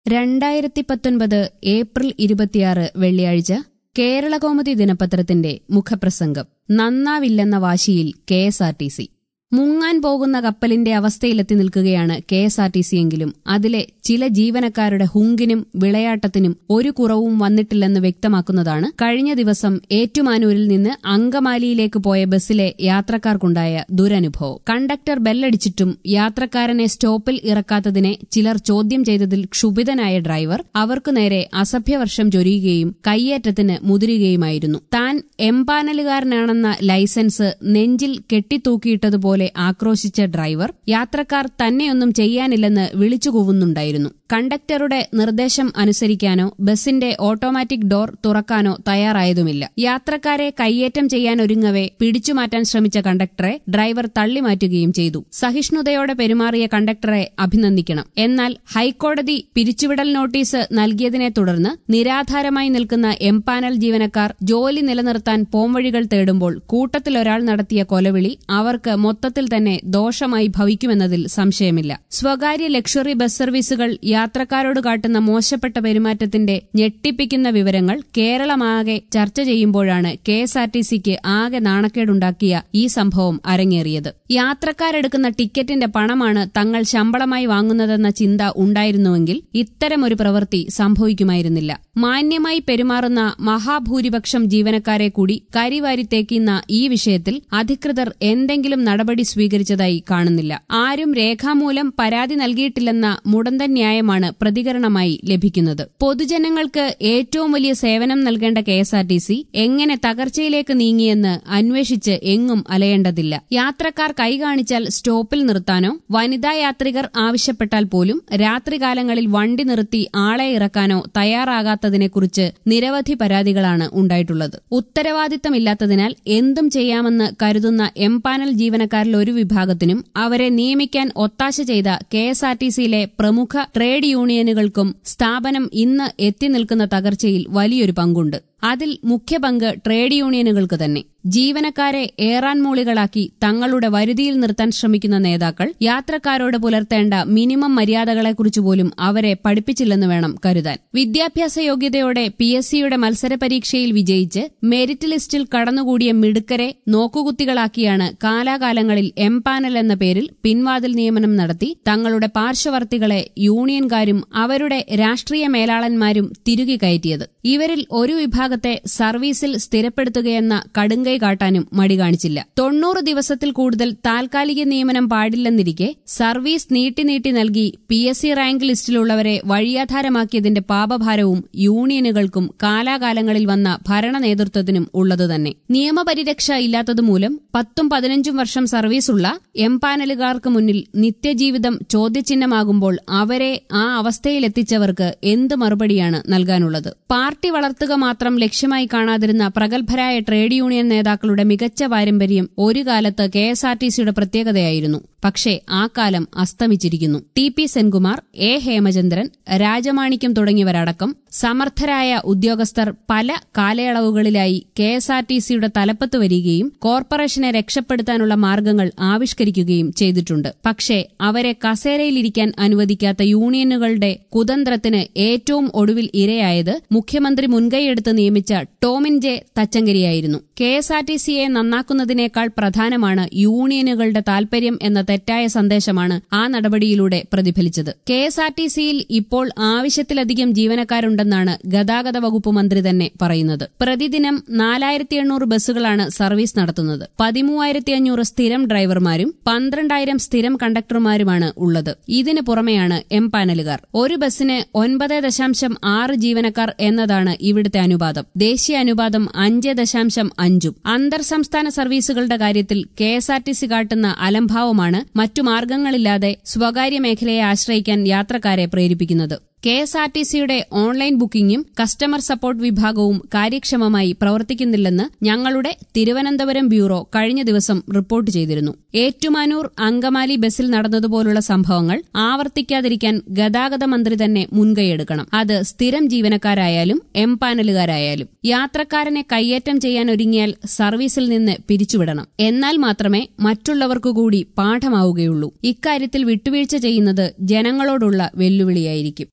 രണ്ടായിരത്തി പത്തൊൻപത് ഏപ്രിൽ ഇരുപത്തിയാറ് വെള്ളിയാഴ്ച കേരളകൗമുദി ദിനപത്രത്തിന്റെ മുഖപ്രസംഗം നന്നാവില്ലെന്ന വാശിയിൽ K S R T C മുങ്ങാൻ പോകുന്ന കപ്പലിന്റെ അവസ്ഥയിലെത്തി നിൽക്കുകയാണ് K S R T C എങ്കിലും അതിലെ ചില ജീവനക്കാരുടെ ഹുങ്കിനും വിളയാട്ടത്തിനും ഒരു കുറവും വന്നിട്ടില്ലെന്ന് വ്യക്തമാക്കുന്നതാണ് കഴിഞ്ഞ ദിവസം ഏറ്റുമാനൂരിൽ നിന്ന് അങ്കമാലിയിലേക്ക് പോയ ബസ്സിലെ യാത്രക്കാർക്കുണ്ടായ ദുരനുഭവം കണ്ടക്ടർ ബെല്ലടിച്ചിട്ടും യാത്രക്കാരനെ സ്റ്റോപ്പിൽ ഇറക്കാത്തതിനെ ചിലർ ചോദ്യം ചെയ്തതിൽ ക്ഷുഭിതനായ ഡ്രൈവർ അവർക്കു നേരെ അസഭ്യവർഷം ചൊരിയുകയും കയ്യേറ്റത്തിന് മുതിരുകയുമായിരുന്നു താൻ എംപാനലുകാരനാണെന്ന ലൈസൻസ് നെഞ്ചിൽ കെട്ടിത്തൂക്കിയിട്ടതുപോലെ ആക്രോശിച്ച ഡ്രൈവർ യാത്രക്കാർ തന്നെയൊന്നും ചെയ്യാനില്ലെന്ന് വിളിച്ചുകൂവുന്നുണ്ടായിരുന്നു കണ്ടക്ടറുടെ നിർദ്ദേശം അനുസരിക്കാനോ ബസിന്റെ ഓട്ടോമാറ്റിക് ഡോർ തുറക്കാനോ തയ്യാറായതുമില്ല യാത്രക്കാരെ കയ്യേറ്റം ചെയ്യാനൊരുങ്ങവെ പിടിച്ചുമാറ്റാൻ ശ്രമിച്ച കണ്ടക്ടറെ ഡ്രൈവർ തള്ളിമാറ്റുകയും ചെയ്തു സഹിഷ്ണുതയോടെ പെരുമാറിയ കണ്ടക്ടറെ അഭിനന്ദിക്കണം എന്നാൽ ഹൈക്കോടതി പിരിച്ചുവിടൽ നോട്ടീസ് നൽകിയതിനെ തുടർന്ന് നിരാധാരമായി നിൽക്കുന്ന എംപാനൽ ജീവനക്കാർ ജോലി നിലനിർത്താൻ പോംവഴികൾ തേടുമ്പോൾ കൂട്ടത്തിലൊരാൾ നടത്തിയ കൊലവിളി അവർക്ക് മൊത്തത്തിൽ തന്നെ ദോഷമായി ഭവിക്കുമെന്നതിൽ സംശയമില്ല സ്വകാര്യ ലക്ഷറി ബസ് സർവീസുകൾ യാത്രക്കാരോട് കാട്ടുന്ന മോശപ്പെട്ട പെരുമാറ്റത്തിന്റെ ഞെട്ടിപ്പിക്കുന്ന വിവരങ്ങൾ കേരളമാകെ ചർച്ച ചെയ്യുമ്പോഴാണ് കെ എസ് ആർ ടി സിക്ക് ആകെ നാണക്കേടുണ്ടാക്കിയ ഈ സംഭവം അരങ്ങേറിയത് യാത്രക്കാരെടുക്കുന്ന ടിക്കറ്റിന്റെ പണമാണ് തങ്ങൾ ശമ്പളമായി വാങ്ങുന്നതെന്ന ചിന്ത ഉണ്ടായിരുന്നുവെങ്കിൽ ഇത്തരമൊരു പ്രവൃത്തി സംഭവിക്കുമായിരുന്നില്ല മാന്യമായി പെരുമാറുന്ന മഹാഭൂരിപക്ഷം ജീവനക്കാരെ കൂടി കരിവാരി തേക്കുന്ന ഈ വിഷയത്തിൽ അധികൃതർ എന്തെങ്കിലും നടപടി സ്വീകരിച്ചതായി കാണുന്നില്ല ആരും രേഖാമൂലം പരാതി നൽകിയിട്ടില്ലെന്ന മുടന്തൻ ന്യായമാണ് പ്രതികരണമായി ലഭിക്കുന്നത് പൊതുജനങ്ങൾക്ക് ഏറ്റവും വലിയ സേവനം നൽകേണ്ട K S R T C എങ്ങനെ തകർച്ചയിലേക്ക് നീങ്ങിയെന്ന് അന്വേഷിച്ച് എങ്ങും അലയേണ്ടതില്ല യാത്രക്കാർ കൈകാണിച്ചാൽ സ്റ്റോപ്പിൽ നിർത്താനോ വനിതാ യാത്രികർ ആവശ്യപ്പെട്ടാൽ പോലും രാത്രികാലങ്ങളിൽ വണ്ടി നിർത്തി ആളെ ഇറക്കാനോ തയ്യാറാകാത്തതിനെക്കുറിച്ച് നിരവധി പരാതികളാണ് ഉണ്ടായിട്ടുള്ളത് ഉത്തരവാദിത്തമില്ലാത്തതിനാൽ എന്തും ചെയ്യാമെന്ന് കരുതുന്ന എംപാനൽ ജീവനക്കാരിൽ ഒരു വിഭാഗത്തിനും അവരെ നിയമിക്കാൻ ഒത്താശ ചെയ്ത കെ എസ് ആർ ടി സിയിലെ പ്രമുഖ ട്രേഡ് യൂണിയനുകൾക്കും സ്ഥാപനം ഇന്ന് എത്തി നിൽക്കുന്ന തകർച്ചയിൽ വലിയൊരു പങ്കുണ്ട് അതിൽ മുഖ്യ പങ്ക് ട്രേഡ് യൂണിയനുകൾക്ക് തന്നെ ജീവനക്കാരെ ഏറാൻമൂളികളാക്കി തങ്ങളുടെ വരുതിയിൽ നിർത്താൻ ശ്രമിക്കുന്ന നേതാക്കൾ യാത്രക്കാരോട് പുലർത്തേണ്ട മിനിമം മര്യാദകളെക്കുറിച്ച് പോലും അവരെ പഠിപ്പിച്ചില്ലെന്ന് വേണം കരുതാൻ വിദ്യാഭ്യാസ യോഗ്യതയോടെ പി എസ് സിയുടെ മത്സര പരീക്ഷയിൽ വിജയിച്ച് മെരിറ്റ് ലിസ്റ്റിൽ കടന്നുകൂടിയ മിടുക്കരെ നോക്കുകുത്തികളാക്കിയാണ് കാലാകാലങ്ങളിൽ എം പാനൽ എന്ന പേരിൽ പിൻവാതിൽ നിയമനം നടത്തി തങ്ങളുടെ പാർശ്വവർത്തികളെ യൂണിയൻകാരും അവരുടെ രാഷ്ട്രീയ മേലാളന്മാരും തിരുകി കയറ്റിയത് ഇവരിൽ ഒരു വിഭാഗത്തെ സർവീസിൽ സ്ഥിരപ്പെടുത്തുകയെന്ന കടുങ്കൈ കാട്ടാനും മടി കാണിച്ചില്ല തൊണ്ണൂറ് ദിവസത്തിൽ കൂടുതൽ താൽക്കാലിക നിയമനം പാടില്ലെന്നിരിക്കെ സർവീസ് നീട്ടി നീട്ടി നൽകി പി എസ് സി റാങ്ക് ലിസ്റ്റിലുള്ളവരെ വഴിയാധാരമാക്കിയതിന്റെ പാപഭാരവും യൂണിയനുകൾക്കും കാലാകാലങ്ങളിൽ വന്ന ഭരണ നേതൃത്വത്തിനും ഉള്ളതുതന്നെ നിയമപരിരക്ഷ ഇല്ലാത്തതുമൂലം പത്തും പതിനഞ്ചും വർഷം സർവീസുള്ള എം പാനലുകാർക്ക് മുന്നിൽ നിത്യജീവിതം ചോദ്യചിഹ്നമാകുമ്പോൾ അവരെ ആ അവസ്ഥയിലെത്തിച്ചവർക്ക് എന്ത് മറുപടിയാണ് നൽകാനുള്ളത് പാർട്ടി വളർത്തുക മാത്രം ലക്ഷ്യമായി കാണാതിരുന്ന പ്രഗത്ഭരായ ട്രേഡ് യൂണിയൻ നേതാക്കളുടെ മികച്ച പാരമ്പര്യം ഒരു കാലത്ത് കെ എസ് ആർ ടി സിയുടെ പ്രത്യേകതയായിരുന്നു പക്ഷേ ആ കാലം അസ്തമിച്ചിരിക്കുന്നു T P Senkumar A Hemachandran Rajamanickam തുടങ്ങിയവരടക്കം സമർത്ഥരായ ഉദ്യോഗസ്ഥർ പല കാലയളവുകളിലായി കെ എസ് ആർ ടി സിയുടെ തലപ്പത്ത് വരികയും കോർപ്പറേഷനെ രക്ഷപ്പെടുത്താനുള്ള മാർഗങ്ങൾ ആവിഷ്കരിക്കുകയും ചെയ്തിട്ടുണ്ട് പക്ഷേ അവരെ കസേരയിലിരിക്കാൻ അനുവദിക്കാത്ത യൂണിയനുകളുടെ കുതന്ത്രത്തിന് ഏറ്റവും ഒടുവിൽ ഇരയായത് മുഖ്യമന്ത്രി മുൻകൈയെടുത്ത് നിയമിച്ച ടോമിൻ ജെ തച്ചങ്കരിയായിരുന്നു കെ എസ് ആർ ടി സിയെ നന്നാക്കുന്നതിനേക്കാൾ പ്രധാനമാണ് യൂണിയനുകളുടെ താൽപര്യം എന്ന തെറ്റായ സന്ദേശമാണ് ആ നടപടിയിലൂടെ പ്രതിഫലിച്ചത് കെ എസ് ആർ ടി സിയിൽ ഇപ്പോൾ ആവശ്യത്തിലധികം ജീവനക്കാരുണ്ടെന്നാണ് ഗതാഗത വകുപ്പ് മന്ത്രി തന്നെ പറയുന്നത് പ്രതിദിനം നാലായിരത്തി എണ്ണൂറ് ബസ്സുകളാണ് സർവീസ് നടത്തുന്നത് പതിമൂവായിരത്തി അഞ്ഞൂറ് സ്ഥിരം ഡ്രൈവർമാരും പന്ത്രണ്ടായിരം സ്ഥിരം കണ്ടക്ടർമാരുമാണ് ഉള്ളത് ഇതിന് പുറമെയാണ് എം പാനലുകാർ ഒരു ബസ്സിന് ഒൻപത് ദശാംശം ആറ് ജീവനക്കാർ എന്നതാണ് ഇവിടുത്തെ അനുപാതം ദേശീയ അനുപാതം അഞ്ച് ദശാംശം അഞ്ചും അന്തർ സംസ്ഥാന സർവീസുകളുടെ കാര്യത്തിൽ K S R T C കാട്ടുന്ന അലംഭാവമാണ് മറ്റു മാർഗങ്ങളില്ലാതെ സ്വകാര്യ മേഖലയെ ആശ്രയിക്കാൻ യാത്രക്കാരെ പ്രേരിപ്പിക്കുന്നത് കെ എസ് ആർ ടി സിയുടെ ഓൺലൈൻ ബുക്കിംഗും കസ്റ്റമർ സപ്പോർട്ട് വിഭാഗവും കാര്യക്ഷമമായി പ്രവർത്തിക്കുന്നില്ലെന്ന് ഞങ്ങളുടെ തിരുവനന്തപുരം ബ്യൂറോ കഴിഞ്ഞ ദിവസം റിപ്പോർട്ട് ചെയ്തിരുന്നു ഏറ്റുമാനൂർ അങ്കമാലി ബസ്സിൽ നടന്നതുപോലുള്ള സംഭവങ്ങൾ ആവർത്തിക്കാതിരിക്കാൻ ഗതാഗത മന്ത്രി തന്നെ മുൻകൈയെടുക്കണം അത് സ്ഥിരം ജീവനക്കാരായാലും എം പാനലുകാരായാലും യാത്രക്കാരനെ കയ്യേറ്റം ചെയ്യാൻ ഒരുങ്ങിയാൽ സർവീസിൽ നിന്ന് പിരിച്ചുവിടണം എന്നാൽ മാത്രമേ മറ്റുള്ളവർക്കുകൂടി പാഠമാവുകയുള്ളൂ ഇക്കാര്യത്തിൽ വിട്ടുവീഴ്ച ചെയ്യുന്നത് ജനങ്ങളോടുള്ള വെല്ലുവിളിയായിരിക്കും